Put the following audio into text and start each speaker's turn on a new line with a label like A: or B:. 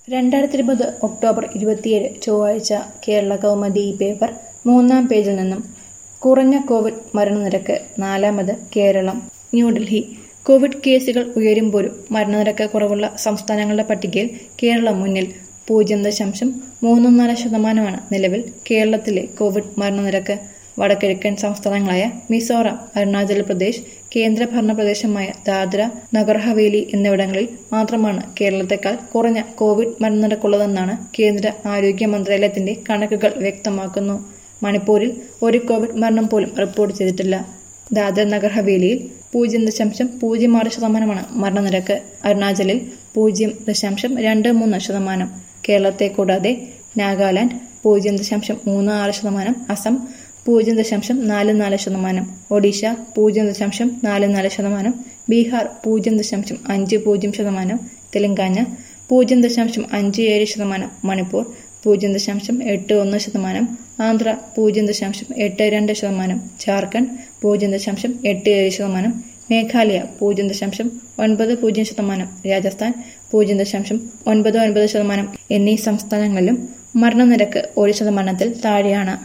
A: രണ്ടായിരത്തി ഇരുപത് ഒക്ടോബർ ഇരുപത്തിയേഴ് ചൊവ്വാഴ്ച കേരള കൗമുദി ഈ പേപ്പർ മൂന്നാം പേജിൽ നിന്നും കുറഞ്ഞ കോവിഡ് മരണനിരക്ക് നാലാമത് കേരളം ന്യൂഡൽഹി കോവിഡ് കേസുകൾ ഉയരുമ്പോഴും മരണനിരക്ക് കുറവുള്ള സംസ്ഥാനങ്ങളുടെ പട്ടികയിൽ കേരളം മുന്നിൽ പൂജ്യം ദശാംശം മൂന്ന് നാല് ശതമാനമാണ് നിലവിൽ കേരളത്തിലെ കോവിഡ് മരണനിരക്ക് വടക്കിഴക്കൻ സംസ്ഥാനങ്ങളായ മിസോറാം അരുണാചൽ പ്രദേശ് കേന്ദ്രഭരണ പ്രദേശമായ ദാദ്ര നഗർ ഹവേലി എന്നിവിടങ്ങളിൽ മാത്രമാണ് കേരളത്തെക്കാൾ കുറഞ്ഞ കോവിഡ് മരണനിരക്കുള്ളതെന്നാണ് കേന്ദ്ര ആരോഗ്യ മന്ത്രാലയത്തിന്റെ കണക്കുകൾ വ്യക്തമാക്കുന്നു മണിപ്പൂരിൽ ഒരു കോവിഡ് മരണം പോലും റിപ്പോർട്ട് ചെയ്തിട്ടില്ല ദാദ്ര നഗർ ഹവേലിയിൽ പൂജ്യം ദശാംശം പൂജ്യം ആറ് ശതമാനമാണ് മരണനിരക്ക് അരുണാചലിൽ പൂജ്യം ദശാംശം രണ്ട് മൂന്ന് ശതമാനം കേരളത്തെ കൂടാതെ നാഗാലാൻഡ് പൂജ്യം ദശാംശം മൂന്ന് ആറ് ശതമാനം അസം പൂജ്യം ദശാംശം നാല് നാല് ശതമാനം ഒഡീഷ പൂജ്യം ദശാംശം നാല് നാല് ശതമാനം ബീഹാർ പൂജ്യം ദശാംശം അഞ്ച് പൂജ്യം ശതമാനം തെലങ്കാന പൂജ്യം ദശാംശം അഞ്ച് ഏഴ് ശതമാനം മണിപ്പൂർ പൂജ്യം ദശാംശം എട്ട് ഒന്ന് ശതമാനം ആന്ധ്ര പൂജ്യം ദശാംശം എട്ട് രണ്ട് ശതമാനം ജാർഖണ്ഡ് പൂജ്യം ദശാംശം എട്ട് ഏഴ് ശതമാനം മേഘാലയ പൂജ്യം ദശാംശം ഒൻപത് പൂജ്യം ശതമാനം രാജസ്ഥാൻ പൂജ്യം ദശാംശം ഒൻപത് ഒൻപത് ശതമാനം എന്നീ സംസ്ഥാനങ്ങളിലും മരണനിരക്ക് ഒരു ശതമാനത്തിൽ താഴെയാണ്